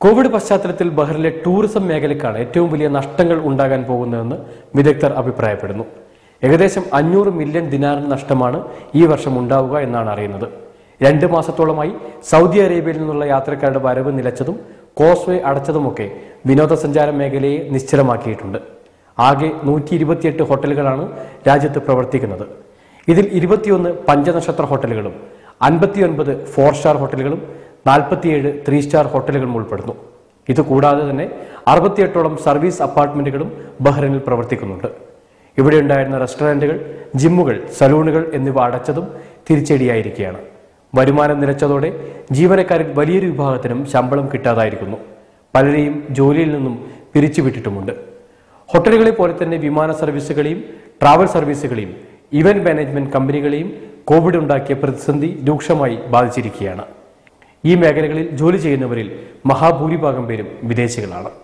Covid പശ്ചാത്തലത്തിൽ ബഹ്റിലെ tourism മേഖലയ്ക്കാണ് ഏറ്റവും വലിയ നഷ്ടങ്ങൾ ഉണ്ടാകാൻ പോകുന്നതെന്ന് വിദഗ്ധർ അഭിപ്രായപ്പെടുന്നു ഏകദേശം അഞ്ഞൂറ് മില്യൺ ദിനാറിന് നഷ്ടമാണ് ഈ വർഷം ഉണ്ടാവുക എന്നാണ് അറിയുന്നത് രണ്ട് മാസത്തോളമായി സൗദി അറേബ്യയിൽ നിന്നുള്ള യാത്രക്കാരുടെ വരവ് നിലച്ചതും കോസ്വേ അടച്ചതുമൊക്കെ വിനോദസഞ്ചാര മേഖലയെ നിശ്ചലമാക്കിയിട്ടുണ്ട് ആകെ നൂറ്റി ഇരുപത്തിയെട്ട് ഹോട്ടലുകളാണ് രാജ്യത്ത് പ്രവർത്തിക്കുന്നത് ഇതിൽ ഇരുപത്തിയൊന്ന് പഞ്ചനക്ഷത്ര ഹോട്ടലുകളും അൻപത്തിയൊൻപത് ഫോർ സ്റ്റാർ ഹോട്ടലുകളും നാൽപ്പത്തിയേഴ് ത്രീ സ്റ്റാർ ഹോട്ടലുകളും ഉൾപ്പെടുന്നു ഇത് കൂടാതെ തന്നെ അറുപത്തിയെട്ടോളം സർവീസ് അപ്പാർട്ട്മെന്റുകളും ബഹ്റൈനിൽ പ്രവർത്തിക്കുന്നുണ്ട് ഇവിടെ ഉണ്ടായിരുന്ന റെസ്റ്റോറന്റുകൾ ജിമ്മുകൾ സലൂണുകൾ എന്നിവ അടച്ചതും തിരിച്ചടിയായിരിക്കുകയാണ് വരുമാനം നിലച്ചതോടെ ജീവനക്കാരിൽ വലിയൊരു വിഭാഗത്തിനും ശമ്പളം കിട്ടാതായിരിക്കുന്നു പലരെയും ജോലിയിൽ നിന്നും പിരിച്ചുവിട്ടിട്ടുമുണ്ട് ഹോട്ടലുകളെ പോലെ തന്നെ വിമാന സർവീസുകളെയും ട്രാവൽ സർവീസുകളെയും ഇവന്റ് മാനേജ്മെന്റ് കമ്പനികളെയും കോവിഡ് ഉണ്ടാക്കിയ പ്രതിസന്ധി രൂക്ഷമായി ബാധിച്ചിരിക്കുകയാണ് ഈ മേഖലകളിൽ ജോലി ചെയ്യുന്നവരിൽ മഹാഭൂരിഭാഗം പേരും വിദേശികളാണ്